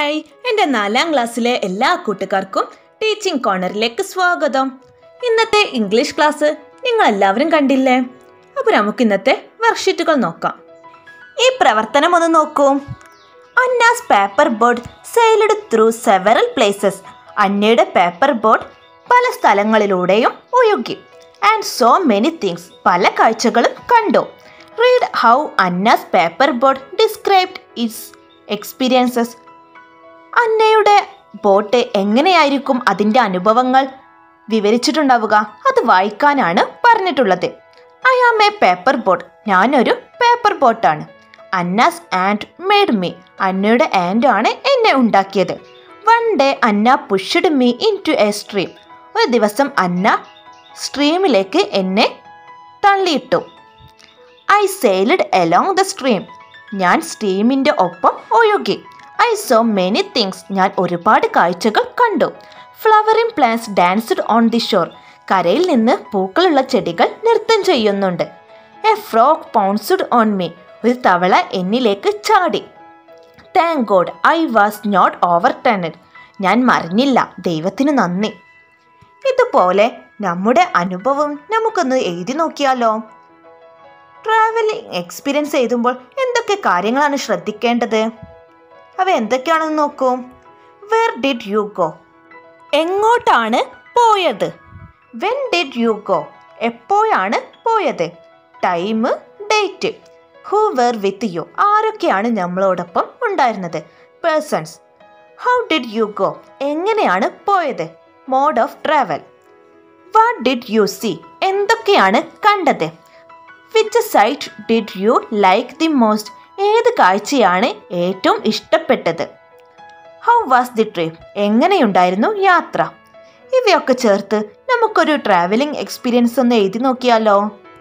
hi എൻ്റെ നാലാം ക്ലാസ്സിലെ എല്ലാ കൂട്ടുകാർക്കും ടീച്ചിങ് കോർണറിലേക്ക് സ്വാഗതം ഇന്നത്തെ ഇംഗ്ലീഷ് ക്ലാസ് നിങ്ങൾ എല്ലാവരും കണ്ടില്ലേ അപ്പോൾ നമുക്ക് ഇന്നത്തെ വർക്ക്ഷീറ്റുകൾ നോക്കാം ഈ പ്രവർത്തനം ഒന്ന് നോക്കൂ Anna's paper board sailed through several places അന്നയുടെ പേപ്പർ ബോർഡ് പല സ്ഥലങ്ങളിലൂടെയും ഒഴുകി ആൻഡ് സോ മെനി തിങ്സ് പല കാഴ്ചകളും കണ്ടു read how Anna's paper board described its experiences അന്നയുടെ ബോട്ട് എങ്ങനെയായിരിക്കും അതിൻ്റെ അനുഭവങ്ങൾ വിവരിച്ചിട്ടുണ്ടാവുക അത് വായിക്കാനാണ് പറഞ്ഞിട്ടുള്ളത് I am a paper boat ഞാനൊരു പേപ്പർ ബോട്ടാണ് അന്നാസ് ആൻഡ് മെയ്ഡ് മീ അന്നയുടെ ആൻഡ് ആണ് എന്നെ ഉണ്ടാക്കിയത് one day Anna pushed me in to a stream ഒരു ദിവസം അന്ന സ്ട്രീമിലേക്ക് എന്നെ തള്ളിയിട്ടു I sailed along the stream ഞാൻ സ്ട്രീമിൻ്റെ ഒപ്പം ഒഴുകി ഐ സോ മെനി തിങ്സ് ഞാൻ ഒരുപാട് കാഴ്ചകൾ കണ്ടു flowering plants danced on the shore കരയിൽ നിന്ന് പൂക്കളുള്ള ചെടികൾ നൃത്തം ചെയ്യുന്നുണ്ട് a frog pounced on me ഒരു തവള എന്നിലേക്ക് ചാടി thank God I was not overturned ഞാൻ മറിഞ്ഞില്ല ദൈവത്തിന് നന്ദി ഇതുപോലെ നമ്മുടെ അനുഭവം നമുക്കൊന്ന് എഴുതി നോക്കിയാലോ ട്രാവലിംഗ് എക്സ്പീരിയൻസ് എഴുതുമ്പോൾ എന്തൊക്കെ കാര്യങ്ങളാണ് ശ്രദ്ധിക്കേണ്ടത് അവ എന്തൊക്കെയാണെന്ന് നോക്കൂ വെർ ഡിഡ് യു ഗോ എങ്ങോട്ടാണ് പോയത് വെൻ ഡിഡ് യു ഗോ എപ്പോഴാണ് പോയത് time date who were with you ആരൊക്കെയാണ് നമ്മളോടൊപ്പം ഉണ്ടായിരുന്നത് persons how did you go എങ്ങനെയാണ് പോയത് mode of travel what did you see എന്തൊക്കെയാണ് കണ്ടത് which sight did you like the most ഏത് കാഴ്ചയാണ് ഏറ്റവും ഇഷ്ടപ്പെട്ടത് ഹൗ വാസ് ദി ട്രിപ്പ് എങ്ങനെയുണ്ടായിരുന്നു യാത്ര ഇവയൊക്കെ ചേർത്ത് നമുക്കൊരു ട്രാവലിംഗ് എക്സ്പീരിയൻസ് ഒന്ന് എഴുതി നോക്കിയാലോ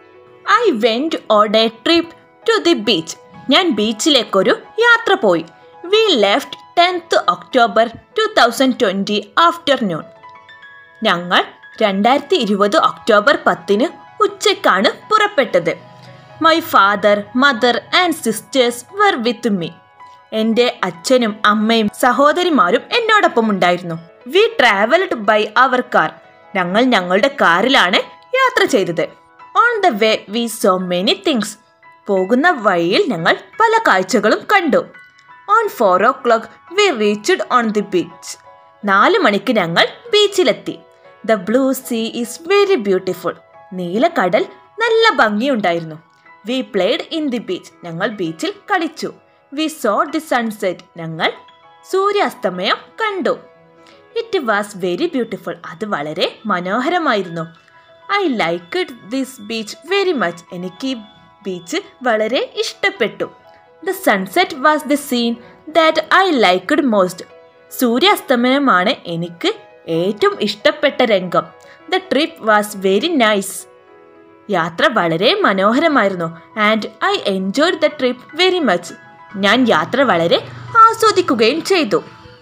I went on a trip to the beach ഞാൻ ബീച്ചിലേക്കൊരു യാത്ര പോയി we left tenth October two thousand twenty afternoon ഞങ്ങൾ രണ്ടായിരത്തി ഇരുപത് ഒക്ടോബർ പത്തിന് ഉച്ചയ്ക്കാണ് പുറപ്പെട്ടത് my father mother and sisters were with me എൻ്റെ അച്ഛനും അമ്മയും സഹോദരിമാരും എന്നോടൊപ്പം ഉണ്ടായിരുന്നു we travelled by our car ഞങ്ങൾ ഞങ്ങളുടെ കാറിലാണ് യാത്ര ചെയ്തത് on the way we saw many things പോകുന്ന വഴിയിൽ ഞങ്ങൾ പല കാഴ്ചകളും കണ്ടു on four oh o'clock we reached on the beach നാല് മണിക്ക് ഞങ്ങൾ ബീച്ചിലെത്തി the blue sea is very beautiful നീലക്കടൽ നല്ല ഭംഗിയുണ്ടായിരുന്നു we played in the beach ഞങ്ങൾ ബീച്ചിൽ കളിച്ചു വി സോ ദി സൺസെറ്റ് ഞങ്ങൾ സൂര്യാസ്തമയം കണ്ടു ഇറ്റ് വാസ് വെരി ബ്യൂട്ടിഫുൾ അത് വളരെ മനോഹരമായിരുന്നു I like this beach very much എനിക്ക് ഈ ബീച്ച് വളരെ ഇഷ്ടപ്പെട്ടു the sunset was the scene that I liked most സൂര്യാസ്തമയമാണ് എനിക്ക് ഏറ്റവും ഇഷ്ടപ്പെട്ട രംഗം the trip was very nice യാത്ര വളരെ മനോഹരമായിരുന്നു and I enjoyed the trip very much ഞാൻ യാത്ര വളരെ ആസ്വദിക്കുകയും ചെയ്തു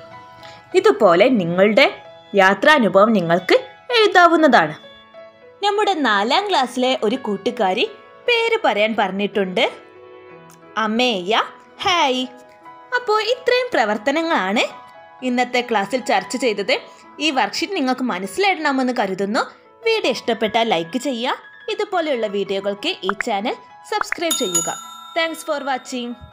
ഇതുപോലെ നിങ്ങളുടെ യാത്രാനുഭവം നിങ്ങൾക്ക് എഴുതാവുന്നതാണ് നമ്മുടെ നാലാം ക്ലാസ്സിലെ ഒരു കൂട്ടുകാരി പേര് പറയാൻ പറഞ്ഞിട്ടുണ്ട് അമേയ ഹായ് അപ്പോൾ ഇത്രയും പ്രവർത്തനങ്ങളാണ് ഇന്നത്തെ ക്ലാസ്സിൽ ചർച്ച ചെയ്തത് ഈ വർക്ക്ഷീറ്റ് നിങ്ങൾക്ക് മനസ്സിലായിടണമെന്ന് കരുതുന്നു വീഡിയോ ഇഷ്ടപ്പെട്ടാൽ ലൈക്ക് ചെയ്യുക ഇതുപോലെയുള്ള വീഡിയോകൾക്ക് ഈ ചാനൽ സബ്സ്ക്രൈബ് ചെയ്യുക താങ്ക്സ് ഫോർ വാച്ചിങ്